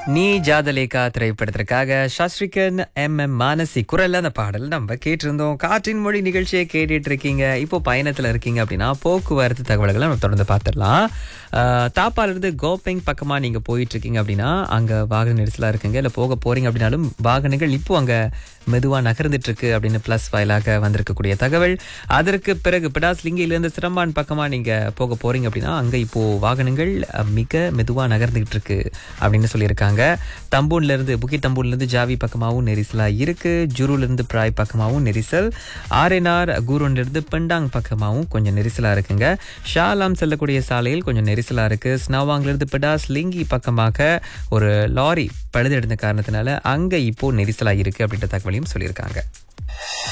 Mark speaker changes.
Speaker 1: நீ ஜாதலேகா திரைப்படத்திற்காக சாஸ்திரிகன் M M Manasi குரல்ல அந்த பாடல் நம்ம கேட்டிருந்தோம் காற்றின் மொழி நிகழ்ச்சியை கேட்டுட்டு இருக்கீங்க இப்போ பயணத்துல இருக்கீங்க அப்படின்னா போக்குவரத்து தகவல்களை நம்ம தொடர்ந்து பார்த்துடலாம் ஆஹ், தாப்பால இருந்து கோபெங் பக்கமா நீங்க போயிட்டு இருக்கீங்க அப்படின்னா அங்க வாகன நெரிசலா இருக்குங்க இல்ல போக போறீங்க அப்படின்னாலும் வாகனங்கள் இப்போ அங்க மெதுவா நகர்ந்துட்டு இருக்கு அப்படின்னு பிளஸ் வாயிலாக வந்திருக்கக்கூடிய தகவல் அதற்கு பிறகு பிடாஸ்லிங்கிலிருந்து சிரம்பான் பக்கமா நீங்க போக போறீங்க அப்படின்னா அங்க இப்போ வாகனங்கள் அஹ், மிக மெதுவா நகர்ந்துகிட்டு இருக்கு அப்படின்னு சொல்லியிருக்காங்க தம்பூன்ல இருந்து புக்கி தம்பூன்ல இருந்து ஜாவி பக்கமாவும் நெரிசலா இருக்கு ஜுருல இருந்து பிராய் பக்கமாவும் நெரிசல் ஆர்என்ஆர் கூரோன்ல இருந்து பெண்டாங் பக்கமாவும் கொஞ்சம் நெரிசலா இருக்குங்க ஷாலாம் செல்லக்கூடிய சாலையில் கொஞ்சம் நெரிசலா இருக்கு ஸ்னவாங்ல இருந்து பிடாஸ் லிங்கி பக்கமாக ஒரு லாரி பழுதெடுத்த காரணத்தினால அங்க இப்போ நெரிசலா இருக்கு அப்படின்ற தகவலையும் சொல்லியிருக்காங்க